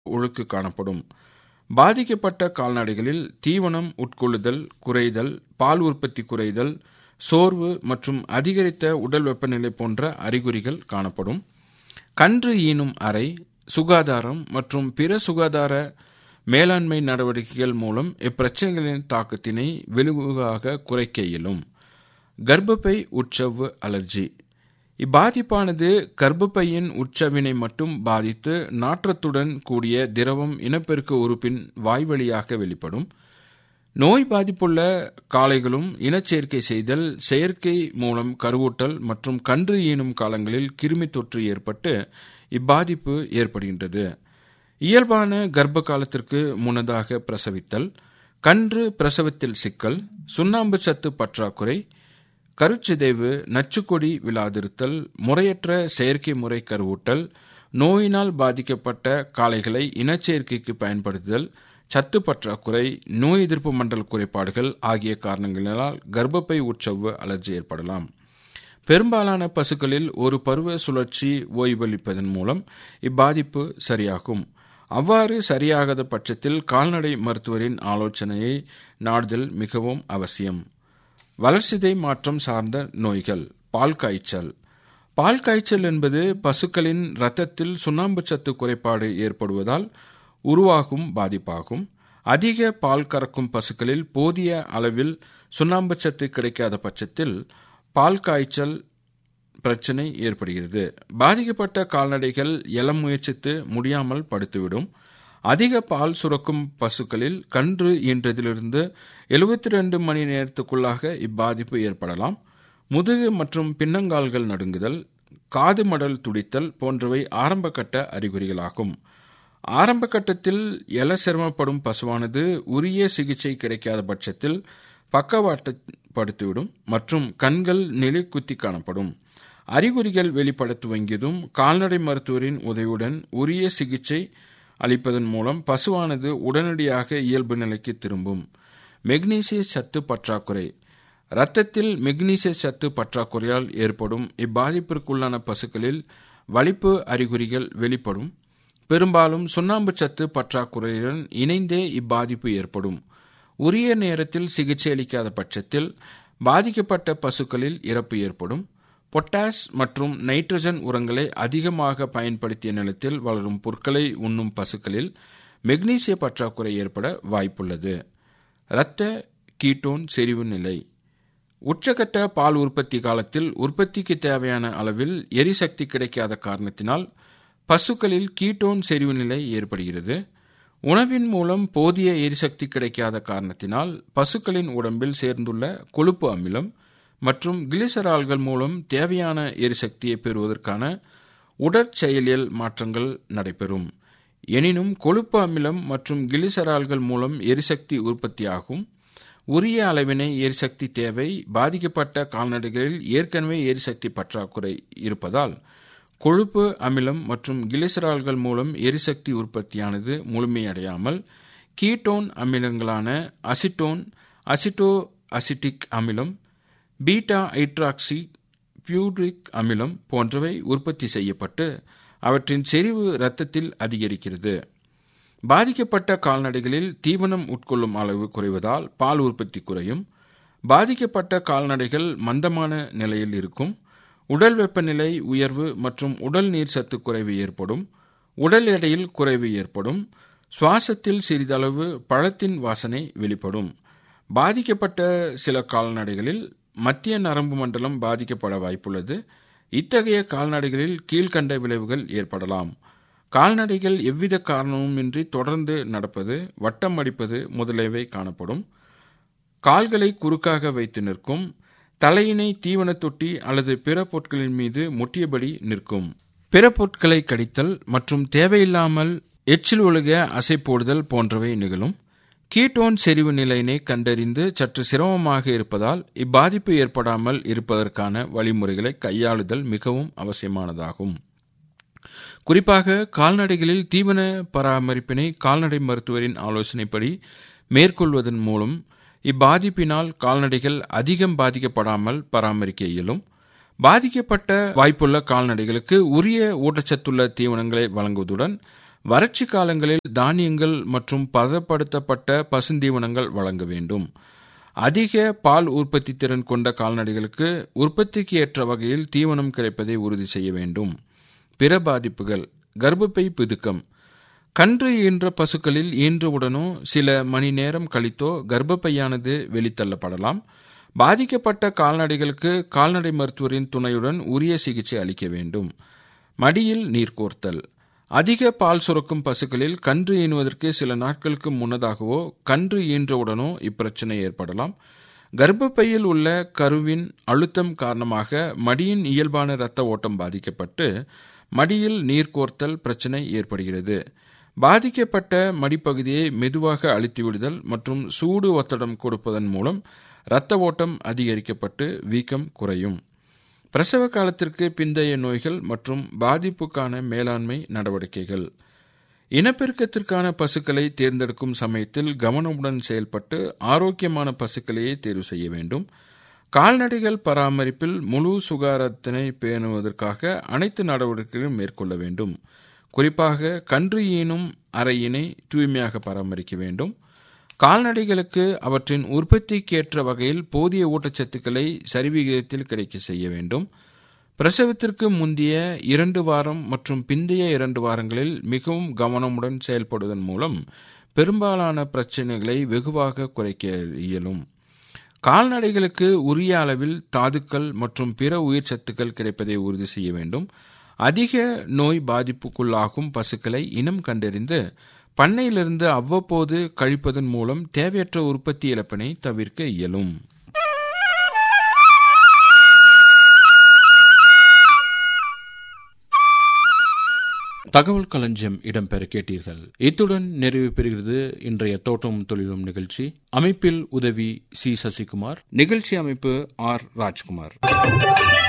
ஒழுக்கு காணப்படும் பாதிக்கப்பட்ட கால்நடைகளில் தீவனம் உட்கொள்ளுதல் குறைதல் பால் உற்பத்தி குறைதல் சோர்வு மற்றும் அதிகரித்த உடல் வெப்பநிலை போன்ற அறிகுறிகள் காணப்படும் கன்று ஈனும் அறை சுகாதாரம் மற்றும் பிற சுகாதார மேலாண்மை நடவடிக்கைகள் மூலம் இப்பிரச்சனைகளின் தாக்கத்தினை வெகுவாக குறைக்க இயலும் கர்ப்பப்பை உட்சவ்வு அலர்ஜி இப்பாதிப்பானது கர்ப்பப்பையின் உட்சவினை மட்டும் பாதித்து நாற்றத்துடன் கூடிய திரவம் இனப்பெருக்க உறுப்பின் வாய்வழியாக வெளிப்படும் நோய் பாதிப்புள்ள காளைகளும் இனச்சேர்க்கை செய்தல் செயற்கை மூலம் கருவூட்டல் மற்றும் கன்று ஈனும் காலங்களில் கிருமி தொற்று ஏற்பட்டு இப்பாதிப்பு ஏற்படுகின்றது இயல்பான கர்ப்ப காலத்திற்கு முன்னதாக பிரசவித்தல் கன்று பிரசவத்தில் சிக்கல் சுண்ணாம்பு சத்து பற்றாக்குறை கருச்சிதைவு நச்சுக்கொடி விழாதிருத்தல் முறையற்ற செயற்கை முறை கருவூட்டல் நோயினால் பாதிக்கப்பட்ட காளைகளை இனச்சேர்க்கைக்கு பயன்படுத்துதல் சத்து பற்றாக்குறை நோய் எதிர்ப்பு மண்டல குறைபாடுகள் ஆகிய காரணங்களால் கர்ப்பப்பை உட்சவ்வு அலர்ஜி ஏற்படலாம் பெரும்பாலான பசுக்களில் ஒரு பருவ சுழற்சி ஓய்வளிப்பதன் மூலம் இப்பாதிப்பு சரியாகும் அவ்வாறு சரியாகாத பட்சத்தில் கால்நடை மருத்துவரின் ஆலோசனையை நாடுதல் மிகவும் அவசியம் வளர்சிதை மாற்றம் சார்ந்த நோய்கள் பால் காய்ச்சல் பால் காய்ச்சல் என்பது பசுக்களின் இரத்தத்தில் சுண்ணாம்பு சத்து குறைபாடு ஏற்படுவதால் உருவாகும் பாதிப்பாகும் அதிக பால் கறக்கும் பசுக்களில் போதிய அளவில் சுண்ணாம்பு சத்து கிடைக்காத பட்சத்தில் பால் காய்ச்சல் பிரச்சனை ஏற்படுகிறது பாதிக்கப்பட்ட கால்நடைகள் எழ முயற்சித்து முடியாமல் படுத்துவிடும் அதிக பால் சுரக்கும் பசுக்களில் கன்று ஈன்றதிலிருந்து எழுபத்தி ரெண்டு மணி நேரத்துக்குள்ளாக இப்பாதிப்பு ஏற்படலாம் முதுகு மற்றும் பின்னங்கால்கள் நடுங்குதல் காது மடல் துடித்தல் போன்றவை ஆரம்பகட்ட அறிகுறிகளாகும் ஆரம்ப கட்டத்தில் எல சிரமப்படும் பசுவானது உரிய சிகிச்சை கிடைக்காத பட்சத்தில் பக்கவாட்டப்படுத்திவிடும் மற்றும் கண்கள் நிலை குத்தி காணப்படும் அறிகுறிகள் வெளிப்பட துவங்கியதும் கால்நடை மருத்துவரின் உதவியுடன் உரிய சிகிச்சை அளிப்பதன் மூலம் பசுவானது உடனடியாக இயல்பு நிலைக்கு திரும்பும் மெக்னீசிய சத்து பற்றாக்குறை இரத்தத்தில் மெக்னீசிய சத்து பற்றாக்குறையால் ஏற்படும் இப்பாதிப்பிற்குள்ளான பசுக்களில் வலிப்பு அறிகுறிகள் வெளிப்படும் பெரும்பாலும் சுண்ணாம்பு சத்து பற்றாக்குறையுடன் இணைந்தே இப்பாதிப்பு ஏற்படும் உரிய நேரத்தில் சிகிச்சை அளிக்காத பட்சத்தில் பாதிக்கப்பட்ட பசுக்களில் இறப்பு ஏற்படும் பொட்டாஸ் மற்றும் நைட்ரஜன் உரங்களை அதிகமாக பயன்படுத்திய நிலத்தில் வளரும் புற்களை உண்ணும் பசுக்களில் மெக்னீசிய பற்றாக்குறை ஏற்பட வாய்ப்புள்ளது இரத்த கீட்டோன் செறிவு நிலை உச்சகட்ட பால் உற்பத்தி காலத்தில் உற்பத்திக்கு தேவையான அளவில் எரிசக்தி கிடைக்காத காரணத்தினால் பசுக்களில் கீட்டோன் செறிவு நிலை ஏற்படுகிறது உணவின் மூலம் போதிய எரிசக்தி கிடைக்காத காரணத்தினால் பசுக்களின் உடம்பில் சேர்ந்துள்ள கொழுப்பு அமிலம் மற்றும் கிளிசரால்கள் மூலம் தேவையான எரிசக்தியை பெறுவதற்கான உடற்செயலியல் மாற்றங்கள் நடைபெறும் எனினும் கொழுப்பு அமிலம் மற்றும் கிளிசரால்கள் மூலம் எரிசக்தி உற்பத்தியாகும் உரிய அளவினை எரிசக்தி தேவை பாதிக்கப்பட்ட கால்நடைகளில் ஏற்கனவே எரிசக்தி பற்றாக்குறை இருப்பதால் கொழுப்பு அமிலம் மற்றும் கிளிசரால்கள் மூலம் எரிசக்தி உற்பத்தியானது முழுமையடையாமல் கீட்டோன் அமிலங்களான அசிட்டோன் அசிட்டோ அசிட்டிக் அமிலம் பீட்டா ஐட்ராக்சி பியூட்ரிக் அமிலம் போன்றவை உற்பத்தி செய்யப்பட்டு அவற்றின் செறிவு இரத்தத்தில் அதிகரிக்கிறது பாதிக்கப்பட்ட கால்நடைகளில் தீவனம் உட்கொள்ளும் அளவு குறைவதால் பால் உற்பத்தி குறையும் பாதிக்கப்பட்ட கால்நடைகள் மந்தமான நிலையில் இருக்கும் உடல் வெப்பநிலை உயர்வு மற்றும் உடல் நீர் சத்து குறைவு ஏற்படும் உடல் எடையில் குறைவு ஏற்படும் சுவாசத்தில் சிறிதளவு பழத்தின் வாசனை வெளிப்படும் பாதிக்கப்பட்ட சில கால்நடைகளில் மத்திய நரம்பு மண்டலம் பாதிக்கப்பட வாய்ப்புள்ளது இத்தகைய கால்நடைகளில் கீழ்கண்ட விளைவுகள் ஏற்படலாம் கால்நடைகள் எவ்வித காரணமுமின்றி தொடர்ந்து நடப்பது வட்டம் அடிப்பது முதலியவை காணப்படும் கால்களை குறுக்காக வைத்து நிற்கும் தலையினை தீவன தொட்டி அல்லது பிற பொருட்களின் மீது முட்டியபடி நிற்கும் பிற பொருட்களை கடித்தல் மற்றும் தேவையில்லாமல் எச்சில் ஒழுக அசை போடுதல் போன்றவை நிகழும் கீட்டோன் செறிவு நிலையினை கண்டறிந்து சற்று சிரமமாக இருப்பதால் இப்பாதிப்பு ஏற்படாமல் இருப்பதற்கான வழிமுறைகளை கையாளுதல் மிகவும் அவசியமானதாகும் குறிப்பாக கால்நடைகளில் தீவன பராமரிப்பினை கால்நடை மருத்துவரின் ஆலோசனைப்படி மேற்கொள்வதன் மூலம் இப்பாதிப்பினால் கால்நடைகள் அதிகம் பாதிக்கப்படாமல் பராமரிக்க இயலும் பாதிக்கப்பட்ட வாய்ப்புள்ள கால்நடைகளுக்கு உரிய ஊட்டச்சத்துள்ள தீவனங்களை வழங்குவதுடன் வறட்சி காலங்களில் தானியங்கள் மற்றும் பதப்படுத்தப்பட்ட பசுந்தீவனங்கள் வழங்க வேண்டும் அதிக பால் உற்பத்தி திறன் கொண்ட கால்நடைகளுக்கு உற்பத்திக்கு ஏற்ற வகையில் தீவனம் கிடைப்பதை உறுதி செய்ய வேண்டும் பிற பாதிப்புகள் கர்ப்பப்பை பிதுக்கம் கன்று ஈன்ற பசுக்களில் ஈன்றவுடனோ சில மணி நேரம் கழித்தோ கர்ப்பப்பையானது வெளித்தள்ளப்படலாம் பாதிக்கப்பட்ட கால்நடைகளுக்கு கால்நடை மருத்துவரின் துணையுடன் உரிய சிகிச்சை அளிக்க வேண்டும் மடியில் நீர் கோர்த்தல் அதிக பால் சுரக்கும் பசுக்களில் கன்று ஈனுவதற்கு சில நாட்களுக்கு முன்னதாகவோ கன்று ஈன்றவுடனோ இப்பிரச்சனை ஏற்படலாம் கர்ப்பப்பையில் உள்ள கருவின் அழுத்தம் காரணமாக மடியின் இயல்பான இரத்த ஓட்டம் பாதிக்கப்பட்டு மடியில் நீர் கோர்த்தல் பிரச்சனை ஏற்படுகிறது பாதிக்கப்பட்ட மடிப்பகுதியை மெதுவாக அழுத்தி விடுதல் மற்றும் சூடு ஒத்தடம் கொடுப்பதன் மூலம் இரத்த ஓட்டம் அதிகரிக்கப்பட்டு வீக்கம் குறையும் பிரசவ காலத்திற்கு பிந்தைய நோய்கள் மற்றும் பாதிப்புக்கான மேலாண்மை நடவடிக்கைகள் இனப்பெருக்கத்திற்கான பசுக்களை தேர்ந்தெடுக்கும் சமயத்தில் கவனமுடன் செயல்பட்டு ஆரோக்கியமான பசுக்களையே தேர்வு செய்ய வேண்டும் கால்நடைகள் பராமரிப்பில் முழு சுகாதாரத்தினை பேணுவதற்காக அனைத்து நடவடிக்கைகளும் மேற்கொள்ள வேண்டும் குறிப்பாக கன்று ஈனும் அறையினை தூய்மையாக பராமரிக்க வேண்டும் கால்நடைகளுக்கு அவற்றின் உற்பத்திக்கேற்ற வகையில் போதிய ஊட்டச்சத்துக்களை சரிவிகிதத்தில் கிடைக்க செய்ய வேண்டும் பிரசவத்திற்கு முந்தைய இரண்டு வாரம் மற்றும் பிந்தைய இரண்டு வாரங்களில் மிகவும் கவனமுடன் செயல்படுவதன் மூலம் பெரும்பாலான பிரச்சனைகளை வெகுவாக குறைக்க இயலும் கால்நடைகளுக்கு உரிய அளவில் தாதுக்கள் மற்றும் பிற உயிர் சத்துக்கள் கிடைப்பதை உறுதி செய்ய வேண்டும் அதிக நோய் பாதிப்புக்குள்ளாகும் பசுக்களை இனம் கண்டறிந்து பண்ணையிலிருந்து அவ்வப்போது கழிப்பதன் மூலம் தேவையற்ற உற்பத்தி இழப்பினை தவிர்க்க இயலும் தகவல் களஞ்சியம் இடம்பெற கேட்டீர்கள் இத்துடன் நிறைவு பெறுகிறது இன்றைய தோட்டம் தொழிலும் நிகழ்ச்சி அமைப்பில் உதவி சி சசிகுமார் நிகழ்ச்சி அமைப்பு ஆர் ராஜ்குமார்